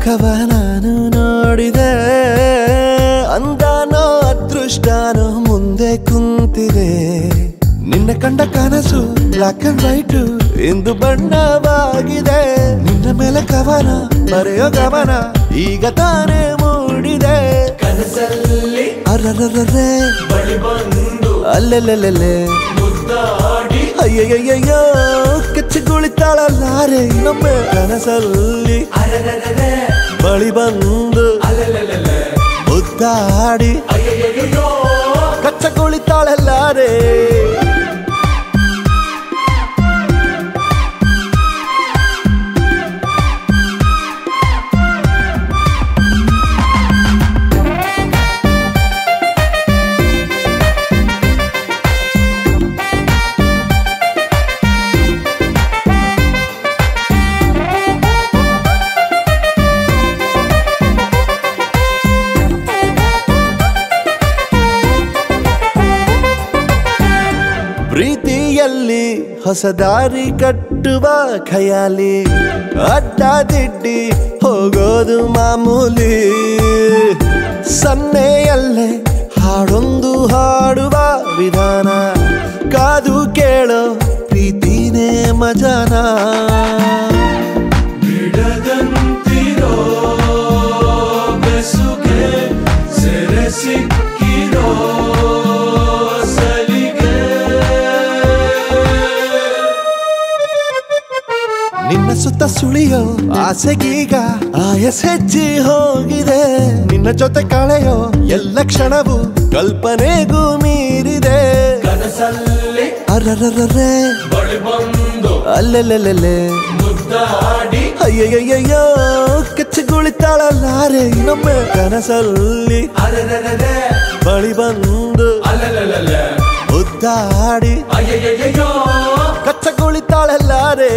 ಮುಖವ ನಾನು ನೋಡಿದೆ ಅಂದಾನೋ ಅದೃಷ್ಟನೋ ಮುಂದೆ ಕುಂತಿದೆ ನಿನ್ನ ಕಂಡ ಕನಸು ಬ್ಲಾಕ್ ಅಂಡ್ ವೈಟ್ ಇಂದು ಬಣ್ಣವಾಗಿದೆ ನಿನ್ನ ಮೇಲೆ ಕವನ ಬರೆಯೋ ಗಮನ ಈಗ ತಾನೇ ಮೂಡಿದೆ ಕನಸಲ್ಲಿ ಅರರರರೆ ಬಳಿ ಬಂದು ಅಲ್ಲೆಲ್ಲೆಲ್ಲೆಲ್ಲೆ ಮುದ್ದಾಡಿ ಅಯ್ಯಯ್ಯಯ್ಯೋ ಕಚ್ಚಿಗುಳಿತಾಳಲ್ಲಾರೆ ಇನ್ನೊಮ್ಮೆ ಕನಸಲ್ಲಿ ಅರರರರೆ ಬಳಿ ಬಂದು ಅಲಲಲಲೆ ಮುದ್ದಾಡಿ ಅಯ್ಯಯ್ಯಯ್ಯೋ ಕಚ್ಚಗುಳಿತಾಳಲ್ಲಾರೆ ಪ್ರೀತಿಯಲ್ಲಿ ಹೊಸ ದಾರಿ ಕಟ್ಟುವ ಖಯಾಲಿ ಅಡ್ಡ ದಿಡ್ಡಿ ಹೋಗೋದು ಮಾಮೂಲಿ ಸನ್ನೆಯಲ್ಲೇ ಹಾಡೊಂದು ಹಾಡುವ ವಿಧಾನ ಕಾದು ಕೇಳೋ ಪ್ರೀತಿನೇ ಮಜಾನ ಬಿಡದಂತಿರೋ ಬೆಸುಗೆ ಸೆರೆ ಸಿಕ್ಕಿರೋ ಸಲಿಗೆ ನಿನ್ನ ಸುತ್ತ ಸುಳಿಯೋ ಆಸೆಗೀಗ ಆಯಸ್ ಹೆಜ್ಜೆ ಹೋಗಿದೆ ನಿನ್ನ ಜೊತೆ ಕಳೆಯೋ ಎಲ್ಲ ಕ್ಷಣವು ಕಲ್ಪನೆಗೂ ಮೀರಿದೆ ಕನಸಲ್ಲಿ ಅರರರರೆ ಬಳಿ ಬಂದು ಅಲ್ಲೆಲ್ಲೆಲ್ಲೆಲ್ಲೆ ಮುದ್ದಾಡಿ ಅಯ್ಯಯ್ಯಯ್ಯೋ ಕಚ್ಚಗುಳಿತಾಳಲ್ಲಾರೆ ಇನ್ನೊಮ್ಮೆ ಕನಸಲ್ಲಿ ಅರರರರೆ ಬಳಿ ಬಂದು ಅಲಲಲಲೆ ಮುದ್ದಾಡಿ ಅಯ್ಯಯ್ಯಯ್ಯೋ ಕಚ್ಚಗುಳಿತಾಳಲ್ಲಾರೆ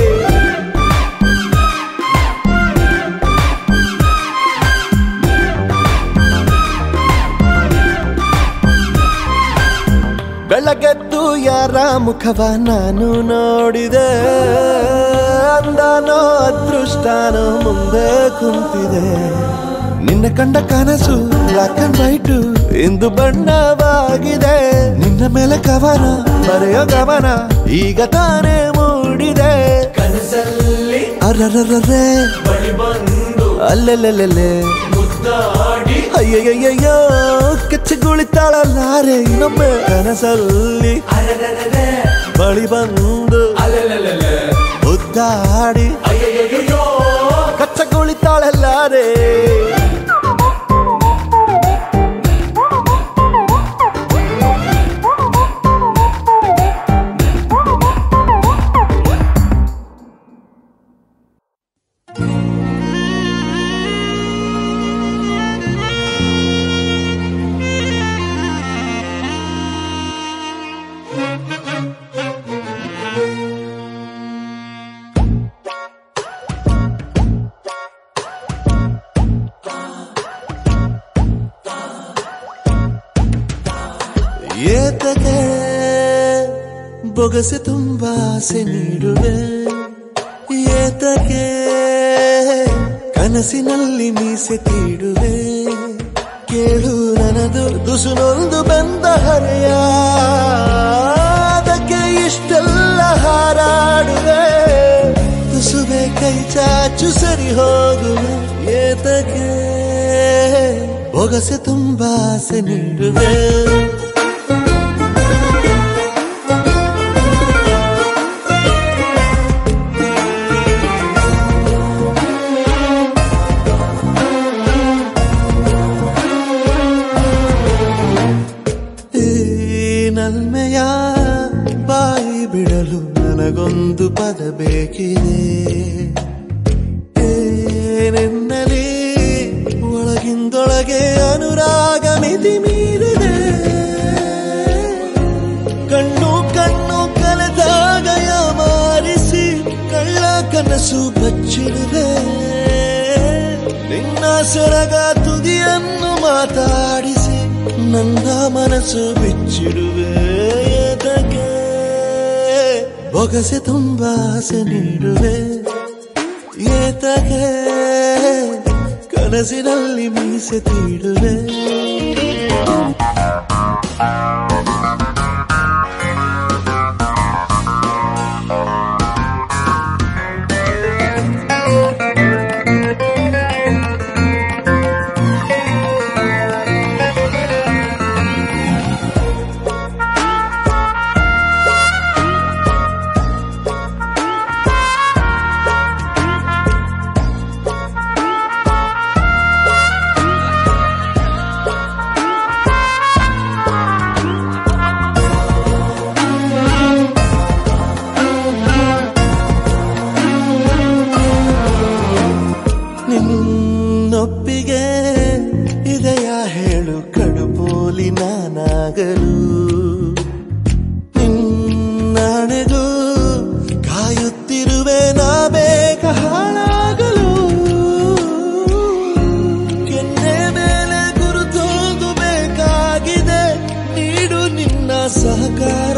ಬೆಳಗೆದ್ದು ಯಾರ ಮುಖವ ನಾನು ನೋಡಿದೆ ಅಂದಾನೋ ಅದೃಷ್ಟನೋ ಮುಂದೆ ಕುಂತಿದೆ ನಿನ್ನ ಕಂಡ ಕನಸು ಬ್ಲಾಕ್ ಅಂಡ್ ವೈಟ್ ಇಂದು ಬಣ್ಣವಾಗಿದೆ ನಿನ್ನ ಮೇಲೆ ಕವನ ಬರೆಯೋ ಗಮನ ಈಗ ತಾನೇ ಮೂಡಿದೆ ಕನಸಲ್ಲಿ ಅರರರರೆ ಬಳಿ ಬಂದು ಅಲ್ಲೆಲ್ಲೆಲ್ಲೆಲ್ಲೆ ಮುದ್ದಾಡಿ ಅಯ್ಯಯ್ಯಯ್ಯೋ ಕಚ್ಚಗುಳಿತಾಳಲ್ಲಾರೆ ಇನ್ನೊಮ್ಮೆ ಕನಸಲ್ಲಿ ಅರರರರೆ ಬಳಿ ಬಂದು ಅಲಲಲಲೆ ಮುದ್ದಾಡಿ ಅಯ್ಯಯ್ಯಯ್ಯೋ ಕಚ್ಚಗುಳಿತಾಳಲ್ಲಾರೆ ಏತಕ್ಕೆ ಬೊಗಸೆ ತುಂಬ ಆಸೆ ನೀಡುವೆ ಏತಕ್ಕೆ ಕನಸಿನಲ್ಲಿ ಮೀಸೆ ತೀಡುವೆ ಕೇಳು ನನದು ದುಸುನೊಂದು ಬಂದ ಹರೆಯ ಅದಕ್ಕೆ ಇಷ್ಟೆಲ್ಲ ಹಾರಾಡುವೆ ತುಸುವೆ ಕೈ ಚಾಚು ಸರಿ ಹೋಗುವೆ ಏತಕ್ಕೆ ಬೊಗಸೆ ತುಂಬ ಆಸೆ ನೀಡುವೆ ಈ ನಲ್ಮೆಯ ಬಾಯಿ ಬಿಡಲು ನನಗೊಂದು ಪದ ಬೇಕಿದೆ ಏನೆನ್ನಲಿ ಒಳಗಿಂದೊಳಗೆ ಅನುರಾಗ ಮಿತಿ ಮೀರಿದೆ ಕಣ್ಣು ಕಣ್ಣು ಕಲೆದಾಗ ಮಾರಿಸಿ ಕಳ್ಳ ಕನಸು ಬಚ್ಚಿರುವೆ ನಿನ್ನ ಸೆರಗ ತುದಿಯನ್ನು ಮಾತಾಡಿಸಿ ನನ್ನ ಮನಸ್ಸು ಬಿಚ್ಚಿಡುವೆ ಎದಕ್ಕೆ ಬೊಗಸೆ ತುಂಬ ಆಸೆ ನೀಡುವೆ ಏತಗೆ ಕನಸಿನಲ್ಲಿ ಮೀಸೆ ತೀಡುವೆ ನಿನ್ನೊಪ್ಪಿಗೆ ಇದೆಯ ಹೇಳು ಕಡುಪೋಲಿ ನಾನಾಗಲು ನಿನ್ನಣೆಗೂ ಕಾಯುತ್ತಿರುವೆ ನಾ ಬೇಗ ಹಾಳಾಗಲು ಕೆನ್ನೆ ಮೇಲೆ ಗುರುತೋದು ಬೇಕಾಗಿದೆ ನೀಡು ನಿನ್ನ ಸಹಕಾರ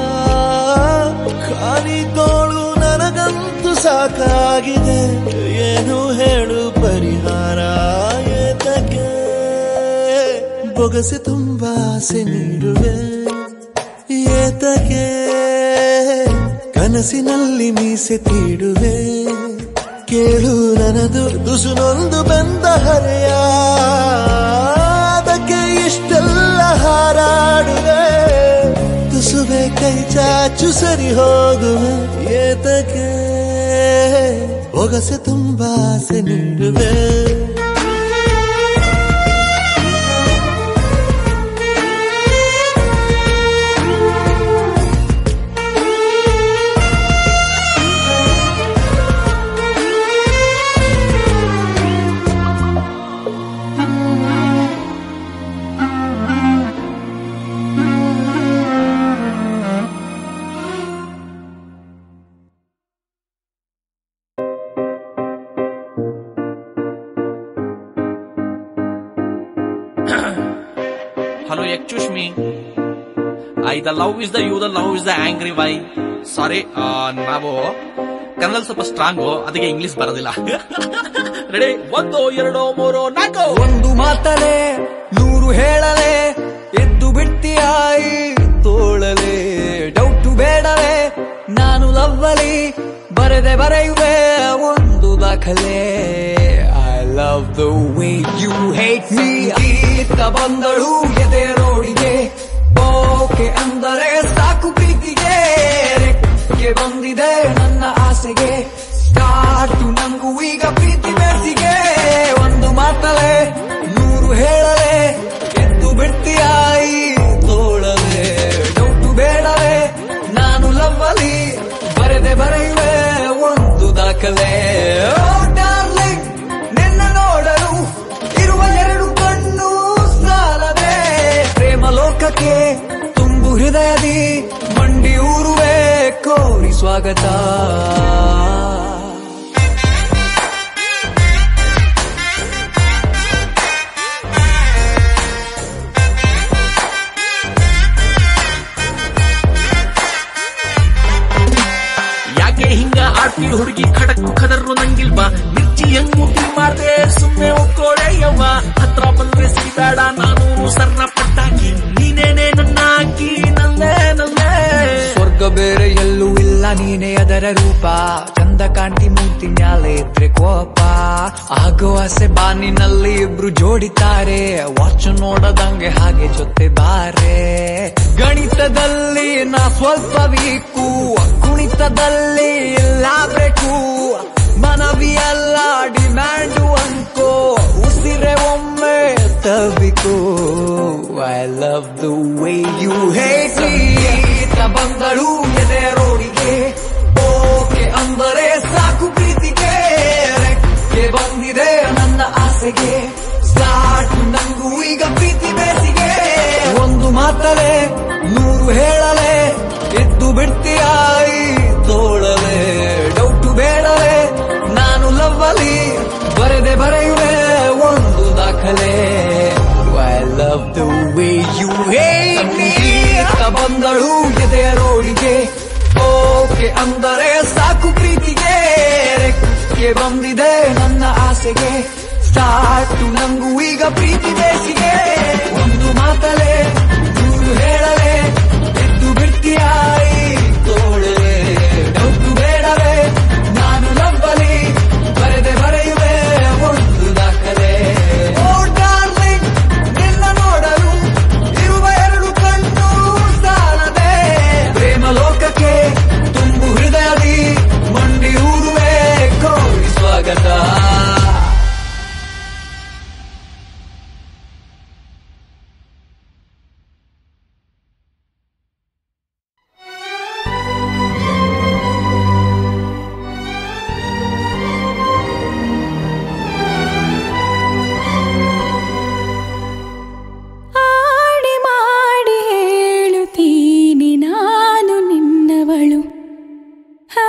ಖಾಲಿ ತೋಳು ನನಗಂತೂ ಸಾಕಾಗಿದೆ ಏನು ಹೇಳು ಪರಿಹಾರ ಏತಕ್ಕೆ ಬೊಗಸೆ ತುಂಬ ಆಸೆ ನೀಡುವೆ ಏತಕ್ಕೆ ಕನಸಿನಲ್ಲಿ ಮೀಸೆ ತೀಡುವೆ ಕೇಳು ನನದು ತುಸುನೊಂದು ಬೆಂದ ಹರೆಯ ಅದಕ್ಕೆ ಇಷ್ಟೆಲ್ಲ ಹಾರಾಡುವೆ ತುಸುವೆ ಕೈ ಚಾಚು ಸರಿ ಹೋಗುವೆ ಏತಕ್ಕೆ ಒಗಸೆ ತುಂಬ ಆಸೆ ನೀಡುವೆ Hello, excuse me. I the love is the you, the love is the angry why. ಸಾರಿ ನಾವು ಕನ್ನಡ ಸ್ವಲ್ಪ ಸ್ಟ್ರಾಂಗು ಅದಕ್ಕೆ ಇಂಗ್ಲಿಷ್ ಬರೋದಿಲ್ಲ ರೆಡಿ ಒಂದು ಎರಡು ಮೂರು ನಾಲ್ಕು ಒಂದು ಮಾತಲೆ ನೂರು ಹೇಳಲೆ ಎದ್ದು ಬಿಡ್ತೀಯಾಯಿ ತೋಳಲೆ ಡೌಟು ಬೇಡವೇ ನಾನು ಲವ್ವಲಿ ಬರೆದೆ ಬರೆಯುವೆ ಒಂದು ದಾಖಲೆ I love the way you hate me ಈತ ಬಂದಳು ಎದೆ ರೋಡಿಗೆ ಓಕೆ ಅಂದರೆ ಸಾಕು ಪ್ರೀತಿಗೆ ರೆಕ್ಕೆ ಬಂದಿದೆ ನನ್ನ ಆಸೆಗೆ ಸ್ಟಾರ್ಟು ನಂಗೂ ಈಗ ಪ್ರೀತಿ ಬೇಸಿಗೆ ಒಂದು ಮಾತಲೆ ನೂರು ಹೇಳಲೆ ಎದ್ದು ಬಿಡ್ತೀಯಾಯಿ ತೋಳಲೆ ಡೌಟು ಬೇಡವೇ ನಾನು ಲವ್ವಲಿ ಬರೆದೆ ಬರೆಯುವೆ ಒಂದು ದಾಖಲೆ ಓ ಡಾರ್ಲಿಂಗ್ ನಿನ್ನ ನೋಡಲು ಇರುವ ಎರಡು ಕಣ್ಣು ಸಾಲದೆ ಪ್ರೇಮ ಲೋಕಕ್ಕೆ ತುಂಬು ಹೃದಯದಿ ಮಂಡಿ ಊರುವೆ ಕೋರಿ ಸ್ವಾಗತ ಯಾಕೆ ಹಿಂಗ ಆಡ್ತಿ ಹುಡುಗಿ ಖಡಕ್ ಖದರು ನಂಗಿಲ್ವಾ ಮಿರ್ಚಿ ಹೆಂಗ್ ಮುಟ್ಟಿ ಮಾಡ್ದೆ ಸುಮ್ನೆ ಒಕ್ಕೋಳೆ ಯವ್ವ ಹತ್ರ ಬಂದ್ರೆ ಸಿಬೇಡ ನಾನು ಸರ್ನ ಪಟ್ಟಾಕಿ ನೀನೇನೆ ನನ್ನ ಅಕ್ಕಿ ನಲ್ಲೇ ನಲ್ಲೇ ಸ್ವರ್ಗ ಬೇರೆ ಎಲ್ಲೂ ಇಲ್ಲ ನೀನೇ ಅದರ ರೂಪ ಚಂದ ಕಾಂತಿ ಮೂರ್ತಿ ನ್ಯಾಲೆ ಇದ್ರೆ ಕೋಪ ಆಗೋ ಆಸೆ ಬಾನಿನಲ್ಲಿ ಇಬ್ರು ಜೋಡಿತಾರೆ ವಾಚ್ ನೋಡದಂಗೆ ಹಾಗೆ ಜೊತೆ ಬಾರೆ ಗಣಿತದಲ್ಲಿ ನಾ ಸ್ವಲ್ಪ ವೀಕು ಕುಣಿತದಲ್ಲಿ ಇಲ್ಲ ಬೇಕು ಮನವಿಯಲ್ಲ ಡಿಮ್ಯಾಂಡು ಅನ್ಕೋ ಉಸಿರೆ ಒಮ್ಮೆ ತಬಿಕೋ I love the way you hate ಬಂದಳು ಎದೆ ರೋಡಿಗೆ ಓಕೆ ಅಂದರೆ ಸಾಕು ಪ್ರೀತಿಗೆ ರೆಕ್ಕೆ ಬಂದಿದೆ ನನ್ನ ಆಸೆಗೆ ಸ್ಟಾರ್ಟ್ ನಂಗೂ ಈಗ ಪ್ರೀತಿ ಬೇಸಿಗೆ ಒಂದು ಮಾತಲೆ ನೂರು ಹೇಳಲೆ ಎದ್ದು ಬಿಡ್ತೀಯಾಯಿ ತೋಳಲೆ ಡೌಟು ಬೇಡವೇ ನಾನು ಲವ್ವಲಿ ಬರೆದೆ ಬರೆಯುವೆ ಒಂದು ದಾಖಲೆ I love the way you ಬಂದಳು ಎದೆಯ ರೋಡಿಗೆ ಓಕೆ ಅಂದರೆ ಸಾಕು ಪ್ರೀತಿಗೆ ರೆಕ್ಕೆ ಬೇಸಿಗೆ ಬಂದಿದೆ ನನ್ನ ಆಸೆಗೆ ಸ್ಟಾರ್ಟ್ ನಂಗೂ ಈಗ ಪ್ರೀತಿ ಬೇಸಿಗೆ ಒಂದು ಮಾತಲೆ ದೂರು ಹೇಳಲೆ ಎದ್ದು ಬಿಡ್ತೀಯಾಯಿ ತೋಳಲೆ ಡೌಟು ಬೇಡವೇ ನಾನು ನಂಬಲಿ ಬರೆದೆ ಬರೆಯುವೆ ಒಂದು ದಾಖಲೆ ಓ ಡಾರ್ಲಿಂಗ್ ನಿನ್ನ ನೋಡಲು ಇರುವ ಎರಡು ಕಣ್ಣು ಸಾಲದೆ ಪ್ರೇಮ ಲೋಕಕ್ಕೆ ತುಂಬು ಹೃದಯದಿ ಮಂಡಿ ಊರುವೆ ಕೋರಿ ಸ್ವಾಗತ ಆಡಿ ಮಾಡಿ ಹೇಳುತ್ತೀನಿ ನಾನು ನಿನ್ನವಳು ಆ,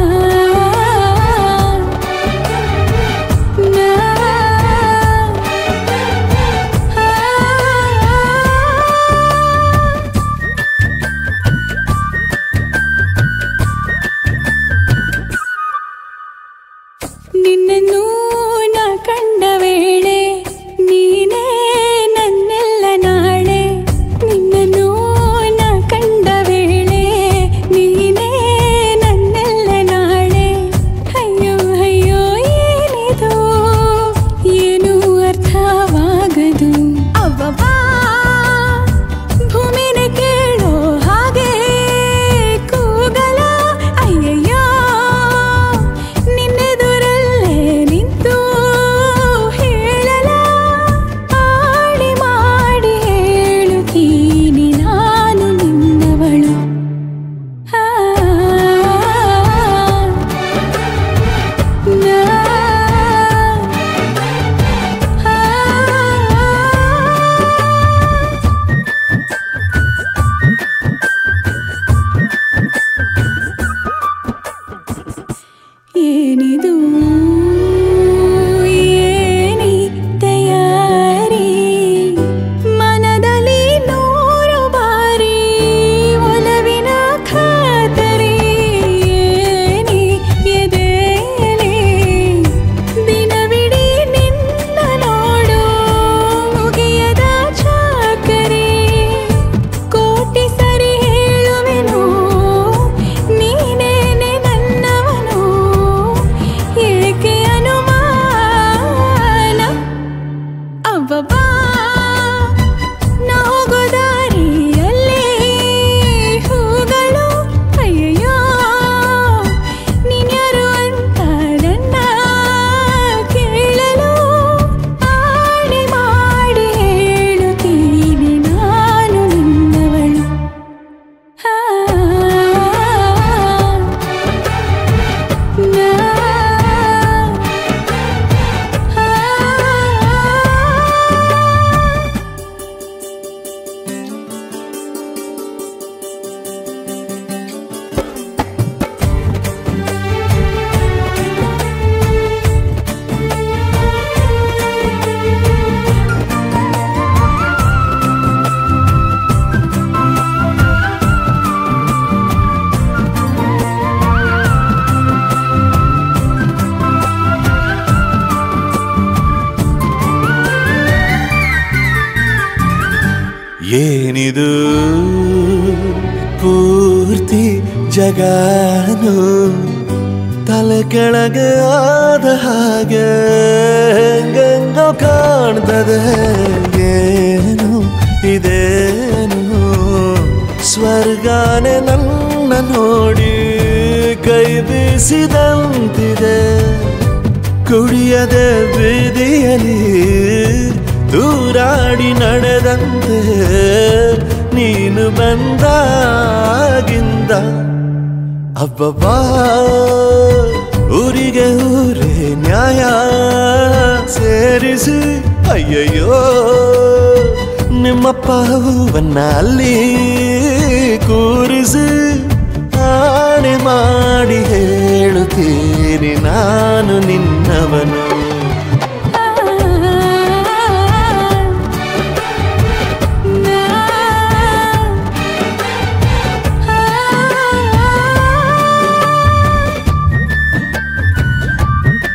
ನಾ, ಆ, ನಿನ್ನನ್ನು ನಾ ಕಂಡ ವೇಳೆ ನೀನೇ ನನ್ನೆಲ್ಲ ನಾಳೆ ನಿನ್ನನ್ನು ನಾ ಕಂಡ ವೇಳೆ ನೀನೇ ನನ್ನೆಲ್ಲ ನಾಳೆ ಅಯ್ಯೋ ಅಯ್ಯೋ ಏನಿದು ಏನು ಅರ್ಥವಾಗದು ಅವ್ವವ್ವಾ ಭೂಮಿನೇ ಕೇಳೋ ಹಾಗೆ ಕೂಗಲ ಅಯ್ಯಯ್ಯೋ ನಿನ್ನೆದುರಲ್ಲೇ ನಿಂತು ಹೇಳಲ ಆಡಿ ಮಾಡಿ ಹೇಳುತ್ತೀನಿ ನಾನು ನಿನ್ನವಳು ಆ, ನಾ, ಆ, ಏನಿದು ಏನಿ ತಯಾರಿ ಮನದಲ್ಲಿ ನೂರು ಬಾರಿ ಒಲವಿನ ಖಾತರಿ ಏನಿ ಎದೆಯಲ್ಲಿ ದಿನವಿಡೀ ನಿನ್ನ ನೋಡು ಮುಗಿಯದ ಚಾಕರಿ ಕೋಟಿ ಸರಿ ಹೇಳುವೆನು ನೀನೇನೆ ನನ್ನವನು ಏಕೆ ಅನುಮಾನ ಅವ್ವಬ್ಬಾ ನಾ ಹೋಗೋ ದಾರಿಯಲ್ಲಿ ಹೂಗಳು ಅಯ್ಯಯ್ಯೋ ನೀನ್ಯಾರು ಅಂತ ನನ್ನ ಕೇಳಲು ಆಡಿ ಮಾಡಿ ಹೇಳುತ್ತೀನಿ ನಾನು ನಿನ್ನವಳು ಆ, ನಾ, ಆ, ಏನಿದು ಪೂರ್ತಿ ಜಗಾನು ತಲೆ ಕೆಳಗೆ ಆದ ಹಾಗೆ ಗಂಗೋ ಕಾಣ್ತದೆ ಏನು ಇದೇನು ಸ್ವರ್ಗಾನೆ ನನ್ನ ನೋಡಿ ಕೈ ಬೀಸಿದಂತಿದೆ ಕುಡಿಯದೆ ಬೀದಿಯಲಿ ದೂರಾಡಿ ನಡೆದಂತೆ ನೀನು ಬಂದಾಗಿಂದ ಅಬ್ಬಬ್ಬಾ ಊರಿಗೆ ಊರೇ ನ್ಯಾಯ ಸೇರಿಸಿ ಅಯ್ಯಯ್ಯೋ ನಿಮ್ಮಪ್ಪ ಹೂವನ್ನ ಅಲ್ಲಿ ಕೂರಿಸಿ ಆಣೆ ಮಾಡಿ ಹೇಳುತ್ತೀನಿ ನಾನು ನಿನ್ನವನು ಆ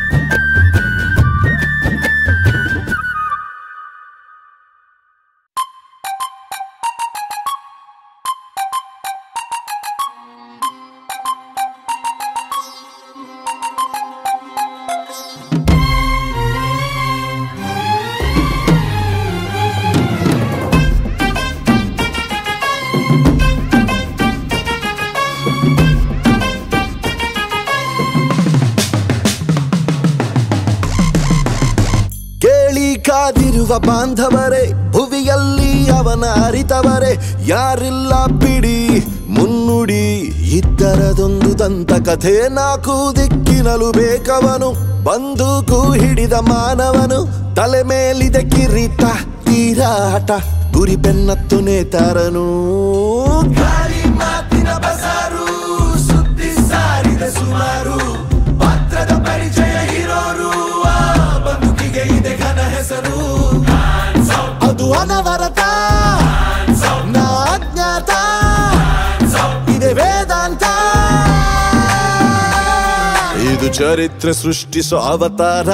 ಕೇಳಿ ಕಾದಿರುವ ಬಾಂಧವರೇ ಭುವಿಯಲ್ಲಿ ಅವನ ಅರಿತವರೇ ಯಾರಿಲ್ಲ ಬಿಡಿ ಮುನ್ನುಡಿ ಇದ್ದರದೊಂದು ದಂತ ಕಥೆ ನಾಲ್ಕು ದಿಕ್ಕಿನಲು ಬೇಕವನು ಬಂದೂಕು ಹಿಡಿದ ಮಾನವನು ತಲೆ ಮೇಲಿದೆ ಕಿರೀಟ ತೀರಾಟ ಗುರಿ ಬೆನ್ನತ್ತು ನೇತಾರನು ಗಾಳಿ ಮಾತಿನ ಬಸಾರು ಸುದ್ದಿ ಸಾರಿದ ಸುಮಾರು ಪಾತ್ರದ ಪರಿಚಯ ಇರೋರು ಆ ಬದುಕಿಗೆ ಇದೆ ಘನ ಹೆಸರು ಅದು ಅನವರತ ನಾ ಅಜ್ಞಾತ ಇದೆ ವೇದಾಂತ ಇದು ಚರಿತ್ರೆ ಸೃಷ್ಟಿಸೋ ಅವತಾರ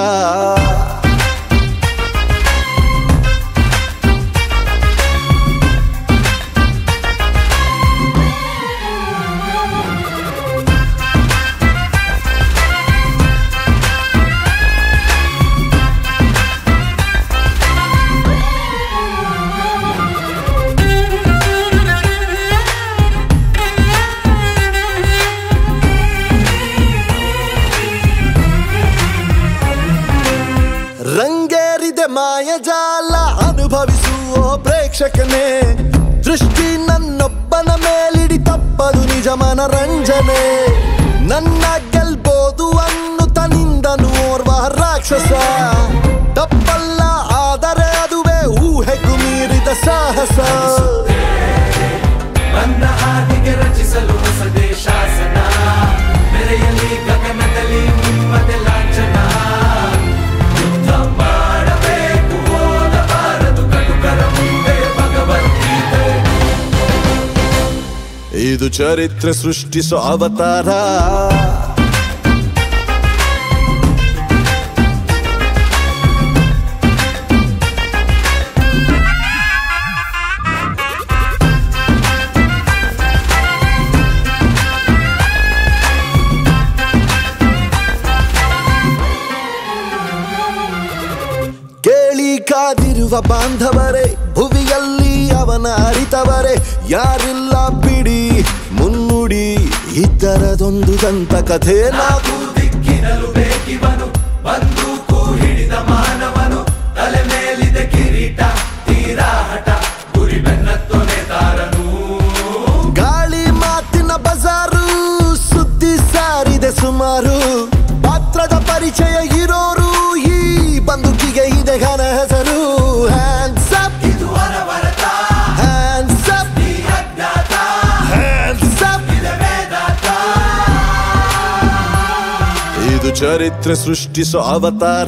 ರಂಗೇರಿದೆ ಮಾಯಜಾಲ ಅನುಭವಿಸುವ ಪ್ರೇಕ್ಷಕನೇ ದೃಷ್ಟಿ ನನ್ನೊಬ್ಬನ ಮೇಲಿಡಿ ತಪ್ಪದು ನಿಜ ಮನರಂಜನೆ ನನ್ನ ಗೆಲ್ಬೋದು ಅನ್ನುತ್ತ ನಿಂದನು ಓರ್ವ ರಾಕ್ಷಸ ತಪ್ಪಲ್ಲ ಆದರೆ ಅದುವೇ ಊಹೆಗೂ ಮೀರಿದ ಸಾಹಸ ಬಂದ ಹಾದಿಗೆ ರಚಿಸಲು ಹೊಸದೇ ಶಾಸನ ಮೆರೆಯಲಿ ಗಗನದಲ್ಲಿ ನಿಮ್ಮದೆ ಲಾಂಛನ ಯುದ್ಧ ಮಾಡಬೇಕು ಹೋಗಬಾರದು ಕಟುಕರ ಮುಂದೆ ಭಗವದ್ಗೀತೆ ಇದು ಚರಿತ್ರೆ ಸೃಷ್ಟಿಸೋ ಅವತಾರ ಕೇಳಿ ಕಾದಿರುವ ಬಾಂಧವರೇ ಭುವಿಯಲ್ಲಿ ಅವನ ಅರಿತವರೇ ಯಾರಿಲ್ಲ ಬಿಡಿ ಮುನ್ನುಡಿ ಇದ್ದರದೊಂದು ದಂತ ಕಥೆ ನಾವು ದಿಕ್ಕಿನಲು ಬೇಕಿವನು ಬಂದೂಕು ಹಿಡಿದ ಮಾನವನು ತಲೆ ಮೇಲಿದೆ ಕಿರೀಟ ತೀರಾಹಟ ಗುರಿ ಬೆನ್ನತ್ತು ನೇತಾರನು ಗಾಳಿ ಮಾತಿನ ಬಜಾರು ಸುದ್ದಿ ಸಾರಿದೆ ಸುಮಾರು ಪಾತ್ರದ ಪರಿಚಯ ಇರೋರು ಈ ಬಂದುಕಿಗೆ ಇದೆ ಘನ ಹೆಸರು ಹ್ಯಾಂಡ್ಸ್ ಅಪ್ ಇದು ಅನವರತ ಹ್ಯಾಂಡ್ಸ್ ಅಪ್ ಈ ಅಜ್ಞಾತ ಹ್ಯಾಂಡ್ಸ್ ಅಪ್ ಇದೆ ವೇದಾಂತ ಇದು ಚರಿತ್ರೆ ಸೃಷ್ಟಿಸೋ ಅವತಾರ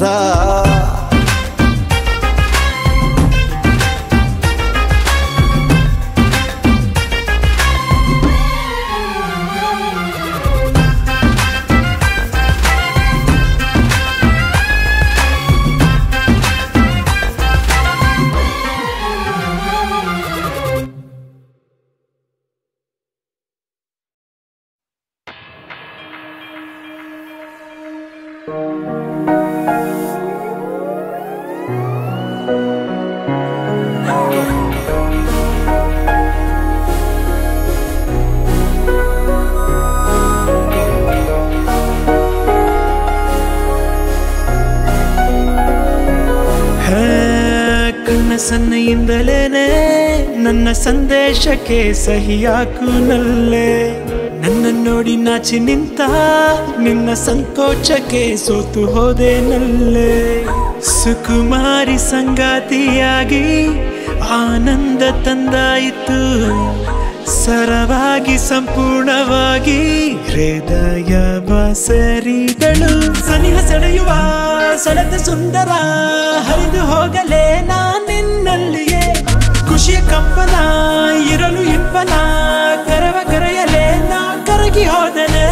ಹೇ, ಕಣ್ಣ ಸನ್ನೆಯಿಂದಲೇನೆ ನನ್ನ ಸಂದೇಶಕ್ಕೆ ಸಹಿಯಾಕು ನಲ್ಲೆ ನನ್ನ ನೋಡಿ ನಾಚಿ ನಿಂತ ನಿನ್ನ ಸಂಕೋಚಕ್ಕೆ ಸೋತು ಹೋದೆ ನಲ್ಲೆ ಸುಕುಮಾರಿ ಸಂಗಾತಿಯಾಗಿ ಆನಂದ ತಂದಾಯಿತು ಸರವಾಗಿ ಸಂಪೂರ್ಣವಾಗಿ ಹೃದಯ ಬಸರಿದಳು ಸನಿಹ ಸೆಳೆಯುವ ಸೆಳೆದ ಸುಂದರ ಹರಿದು ಹೋಗಲೇ ನಾನಿನ್ನಲ್ಲಿಯೇ ಖುಷಿಯ ಕಂಪನ ಇರಲು ಇಂಪನ ಕರವ ಕರೆಯಲೇ ನಾ ಕರಗಿ ಹೋದನೆ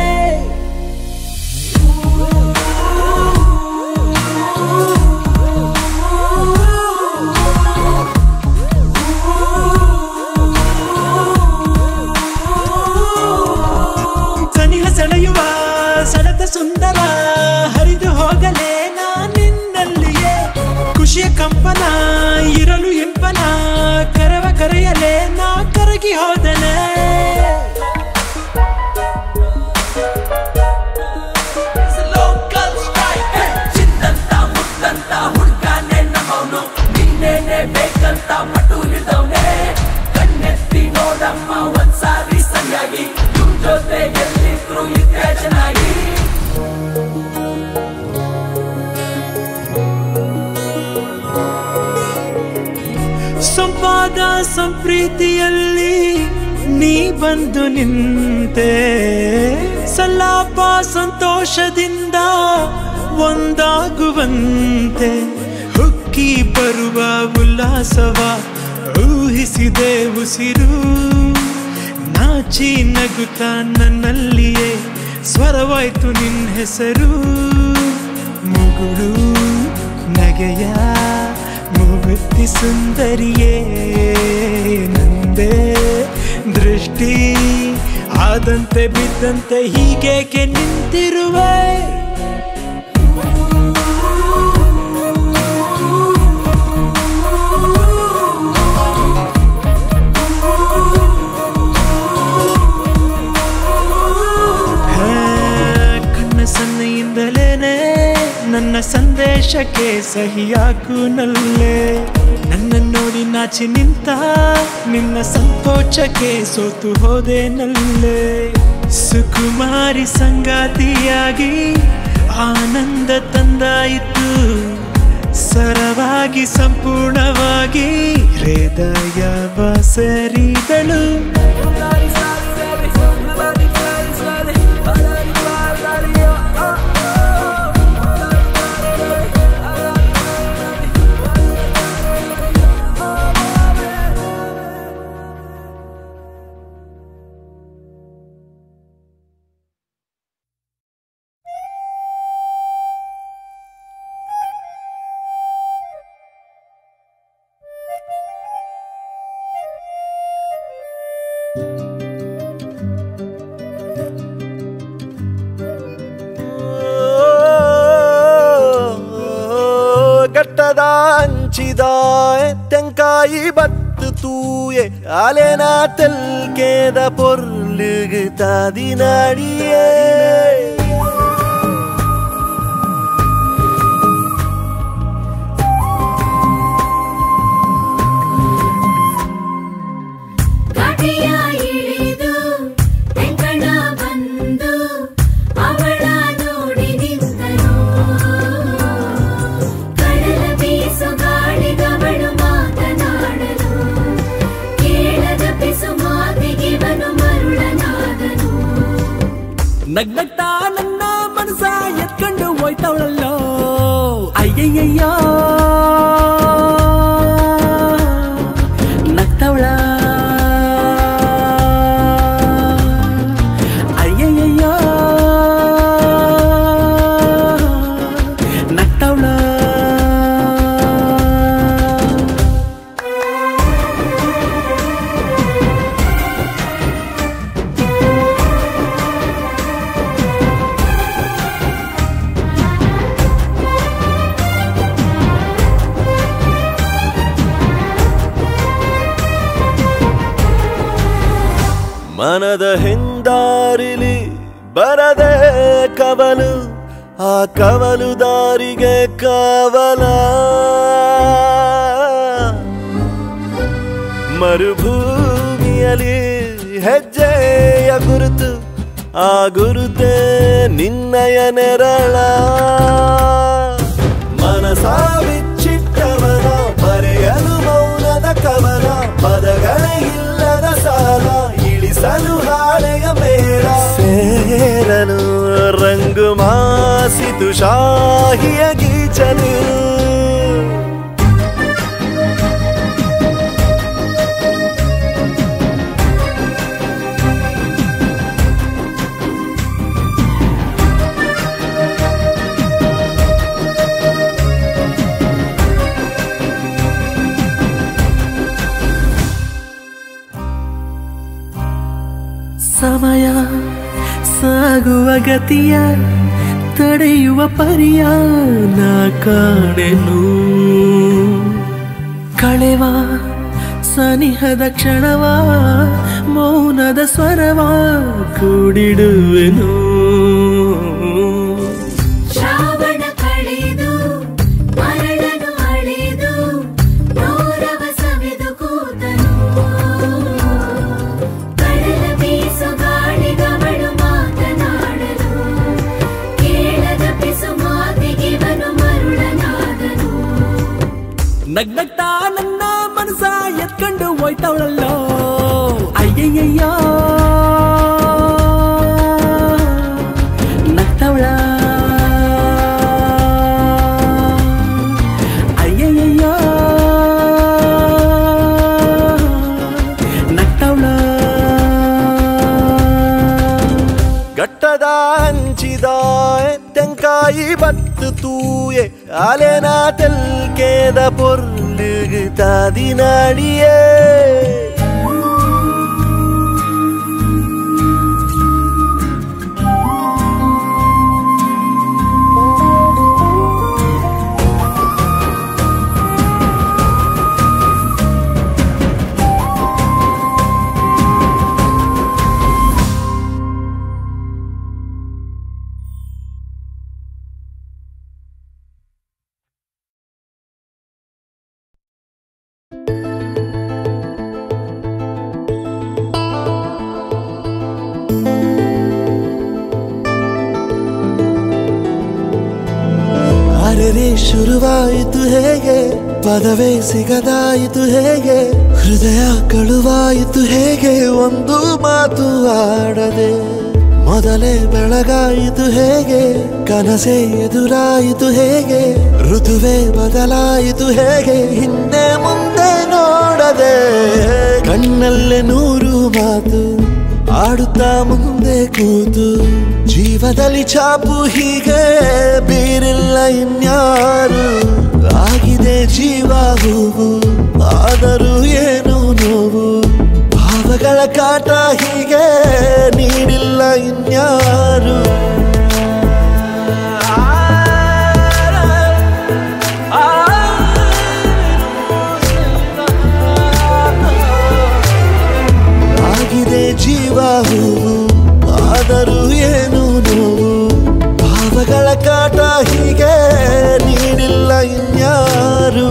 ಸನಿಹ ಸೆಳೆಯುವ ಸೆಳೆದ ಸುಂದರ ಹರಿದು ಹೋಗಲೇ ನಾನಿನ್ನಲ್ಲಿಯೇ ಖುಷಿಯ ಕಂಪನ ಇರಲು ಇಂಪನ ಕರವ ಕರೆಯಲೇ ನಾ ಕರಗಿ ಹೋದೆ ಸಂಪ್ರೀತಿಯಲ್ಲಿ ನೀ ಬಂದು ನಿಂತೆ ಸಲ್ಲಾಪ ಸಂತೋಷದಿಂದ ಒಂದಾಗುವಂತೆ ಹುಕ್ಕಿ ಬರುವ ಉಲ್ಲಾಸವ ಊಹಿಸಿದೆ ಉಸಿರು ನಾಚಿ ನಗುತ್ತ ನನ್ನಲ್ಲಿಯೇ ಸ್ವರವಾಯ್ತು ನಿನ್ನ ಹೆಸರು ಮುಗುಳು ನಗೆಯ ಮುಗುತ್ತಿ ಸುಂದರಿಯೇ ನಂದೇ ದೃಷ್ಟಿ ಆದಂತೆ ಬಿದ್ದಂತೆ ಹೀಗೇಕೆ ನಿಂತಿರುವೆ ಹೇ, ಕಣ್ಣ ಸನ್ನೆಯಿಂದಲೇನೆ ನನ್ನ ಸಂದೇಶಕ್ಕೆ ಸಹಿಯಾಕು ನಲ್ಲೆ ನನ್ನ ನೋಡಿ ನಾಚಿ ನಿಂತ ನಿನ್ನ ಸಂಕೋಚಕ್ಕೆ ಸೋತು ಹೋದೆ ನಲ್ಲೆ ಸುಕುಮಾರಿ ಸಂಗಾತಿಯಾಗಿ ಆನಂದ ತಂದಾಯಿತು ಸರವಾಗಿ ಸಂಪೂರ್ಣವಾಗಿ ಹೃದಯ ಬಸರಿದಳು ಗಟ್ಟದ ಹಂಚಿದ ತೆಂಕಾಯಿ ಬತ್ತು ತೂಯೆ ಅಲೆನ ತೆಲ್ಕೇದ ಪೊರ್ಲುಗು ತಾದಿನಾಡಿಯೇ ಘಾಟಿಯ ಇಳಿದು ತೆಂಕಣ ಬಂದು ಅವಳ ನೋಡಿ ನಿಂತನು ಕಡಲ ಬೀಸು ಗಾಳಿಗವಳು ಮಾತನಾಡಲು ಕೇಳದ ಪಿಸು ಮಾತಿಗಿವನು ಮರುಳನಾದನು ನಗ್ನಗ್ತಾ ನನ್ನ ಮನಸ ಎತ್ಕೊಂಡು ಹೋಯ್ತವಳಲ್ಲೋ ಅಯ್ಯಯ್ಯಯ್ಯೋ ನಗ್ತವಳ ಅಯ್ಯಯ್ಯಯ್ಯೋ ನಗ್ತವಳ ಮನದ ಹಿಂದಾರಿಲಿ ಬರದೆ ಕವಲು ಆ ಕವಲು ದಾರಿಗೆ ಕವಲ ಮರುಭೂಮಿಯಲ್ಲಿ ಹೆಜ್ಜೆಯ ಗುರುತು ಆ ಗುರುತೆ ನಿನ್ನಯ ನೆರಳ ಮನಸ ಬಿಚ್ಚಿಟ್ಟವನ ಬರೆಯಲು ಮೌನದ ಕವನ ಪದಗಳೇ ಇಲ್ಲದ ಸಾಲ ಇಳಿಸಲು ಹಾಳೆಯ ಮೇಳ ಸೇರಲು ರಂಗು ಮಾಸಿತು ಶಾಹಿಯ ಗೀಚಲು ಸಮಯ ಸಾಗುವ ಗತಿಯ ತಡೆಯುವ ಪರಿಯ ನಾ ಕಾಣೆನು ಕಳೆವ ಸನಿಹದ ಕ್ಷಣವ ಮೌನದ ಸ್ವರವ ಕೂಡಿಡುವೆನು ಶ್ರಾವಣ ಕಳೆದು ಮರಳನು ಅಳೆದು ನೂರವ ಸವಿದು ಕೂತನು ಕಡಲ ಬೀಸು ಗಾಳಿಗವಳು ಮಾತನಾಡಲು ಕೇಳದ ಪಿಸು ಮಾತಿಗಿವನು ಮರುಳನಾದನು ನಗ್ನಗ್ತಾ ನನ್ನ ಮನಸ ಎತ್ಕೊಂಡು ಹೋಯ್ತವಳಲ್ಲೋ ಅಯ್ಯಯ್ಯಯ್ಯೋ ನಗ್ತವಳ ಅಯ್ಯಯ್ಯಯ್ಯೋ ನಗ್ತವಳ ಗಟ್ಟದ ಹಂಚಿದ ತೆಂಕಾಯಿ ಬತ್ತು ತೂಯೆ ಅಲೆನ ತೆಲ್ಕೇದ பொருளுகு தாதினாடியே ಅರೆರೆ ಶುರುವಾಯಿತು ಹೇಗೆ ಪದವೇ ಸಿಗದಾಯಿತು ಹೇಗೆ ಹೃದಯ ಕಳುವಾಯಿತು ಹೇಗೆ ಒಂದು ಮಾತು ಆಡದೆ ಮೊದಲೇ ಬೆಳಗಾಯಿತು ಹೇಗೆ ಕನಸೇ ಎದುರಾಯಿತು ಹೇಗೆ ಋತುವೇ ಬದಲಾಯಿತು ಹೇಗೆ ಹಿಂದೆ ಮುಂದೆ ನೋಡದೆ ಕಣ್ಣಲ್ಲೇ ನೂರು ಮಾತು ಆಡುತ್ತಾ ಮುಂದೆ ಕೂತು ಜೀವದಲ್ಲಿ ಚಾಪು ಹೀಗೆ ಬೀರಿಲ್ಲ ಇನ್ಯಾರು ಆಗಿದೆ ಜೀವ ಹೂವು ಆದರೂ ಏನು ನೋವು ಭಾವಗಳ ಕಾಟ ಹೀಗೆ ನೀಡಿಲ್ಲ ಇನ್ಯಾರು ಆಗಿದೆ ಜೀವ ಹೂವು ಆದರೂ ಏನು ನೋವು ಭಾವಗಳ ಕಾಟ ಹೀಗೆ ನೀಡಿಲ್ಲ ಇನ್ಯಾರು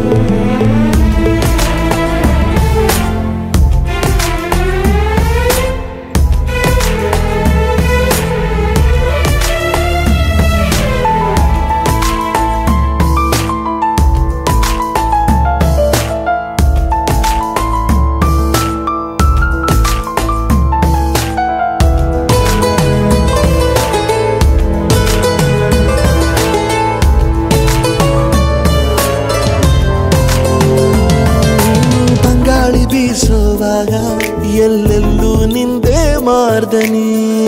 ತಂಗಾಳಿ ಬೀಸುವಾಗ ಎಲ್ಲೆಲ್ಲೂ ನಿಂದೆ ಮಾರ್ದನಿ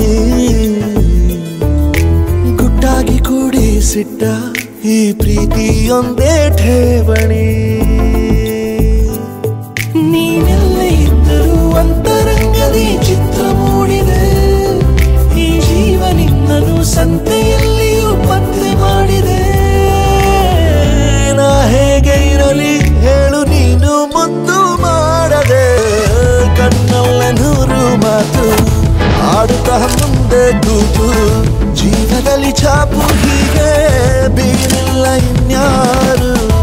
ಗುಟ್ಟಾಗಿ ಕೂಡಿಸಿಟ್ಟ ಈ ಪ್ರೀತಿಯೊಂದೇ ಠೇವಣಿ ನೀನೆಲ್ಲ ಇದ್ದರೂ ಅಂತರಂಗದಿ ಚಿತ್ರ ಮೂಡಿದೆ ಈ ಜೀವ ನಿನ್ನನು ಸಂತೆಯಲ್ಲಿಯೂ ಪತ್ತೆ ಮಾಡಿದೆ ನಾ ಹೇಗೆ ಇರಲಿ ಹೇಳು ನೀನು ಮುದ್ದು ಮಾಡದೆ ಕಣ್ಣಲ್ಲ ನೂರು ಮಾತು ಆಡುತ್ತಾ ಮುಂದೆ ಕೂತು ಜೀವದಲ್ಲಿ ಚಾಪು ಹೀಗೆ ಬೀರಿಲ್ಲ ಇನ್ಯಾರು